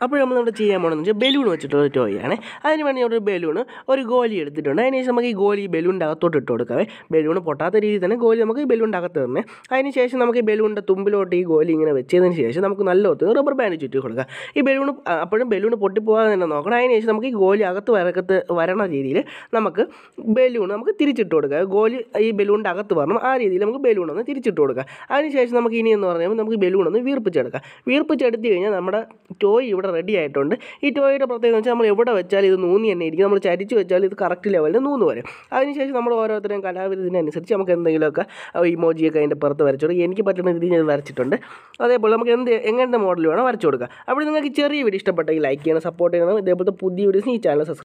അപ്പോൾ നമ്മൾ ഇവിടെ ചെയ്യാൻ പോകണമെന്ന് വെച്ചാൽ ബലൂൺ വെച്ചിട്ടുള്ള ടോയ് ആണ് അതിന് വേണ്ടി ഒരു ബലൂൺ ഒരു ഗോലി എടുത്തിട്ടുണ്ട് അതിന് ശേഷം നമുക്ക് ഈ ഗോലി ഈ ബലൂണിൻ്റെ അകത്തോട്ട് ഇട്ട് കൊടുക്കാവേ ബലൂൺ പൊട്ടാത്ത രീതിയിൽ തന്നെ ഗോലി നമുക്ക് ഈ ബലൂണിൻ്റെ അകത്ത് തന്നെ അതിന് ശേഷം നമുക്ക് ഈ ബലൂണിൻ്റെ തുമ്പിലോട്ട് ഈ ഗോലി ഇങ്ങനെ വെച്ചതിന് ശേഷം നമുക്ക് നല്ല ഒത്ത് റബ്ബർ ബാൻഡ് ചുറ്റി കൊടുക്കുക ഈ ബലൂൺ അപ്പോഴും ബലൂൺ പൊട്ടിപ്പോകാതെ തന്നെ നോക്കണം അതിന് ശേഷം നമുക്ക് ഈ ഗോലി അകത്ത് വരക്കത്ത് വരണ രീതിയിൽ നമുക്ക് ബലൂൺ നമുക്ക് തിരിച്ചിട്ട് കൊടുക്കുക ഗോലി ഈ ബലൂണിൻ്റെ അകത്ത് വരണം ആ രീതിയിൽ നമുക്ക് ബലൂൺ ഒന്ന് തിരിച്ചിട്ട് കൊടുക്കുക അതിനുശേഷം നമുക്ക് ഇനി എന്ന് പറയുമ്പോൾ നമുക്ക് ബലൂൺ ഒന്ന് വീർപ്പിച്ചെടുക്കാം വീർപ്പിച്ചെടുത്ത് കഴിഞ്ഞാൽ നമ്മുടെ ടോയ് ഇവിടെ റെഡി ആയിട്ടുണ്ട് ഈ ടോയുടെ പ്രത്യേകത എന്ന് വെച്ചാൽ നമ്മൾ എവിടെ വെച്ചാൽ ഇത് നൂന്നി തന്നെ ഇരിക്കും നമ്മൾ ചരിച്ച് വെച്ചാൽ ഇത് കറക്റ്റ് ലെവലിൽ നൂന്ന് വരും അതിനുശേഷം നമ്മൾ ഓരോരുത്തരെയും കലാവിധത്തിനനുസരിച്ച് നമുക്ക് എന്തെങ്കിലുമൊക്കെ ഇമോജിയൊക്കെ അതിൻ്റെ പുറത്ത് വരച്ചു കൊടുക്കുക എനിക്ക് പറ്റുന്ന രീതിയിൽ ഞാൻ വരച്ചിട്ടുണ്ട് അതേപോലെ നമുക്ക് എന്ത് എങ്ങനത്തെ മോഡൽ വേണം വരച്ചു കൊടുക്കുക അപ്പോൾ നിങ്ങൾക്ക് ഈ ചെറിയ വീഡിയോ ഇഷ്ടപ്പെട്ടെങ്കിൽ ലൈക്ക് ചെയ്യണം സപ്പോർട്ട് ചെയ്യണം ഇതേപോലത്തെ പുതിയ വീഡിയോസ് ഈ ചാനൽ സബ്സ്ക്രൈബ്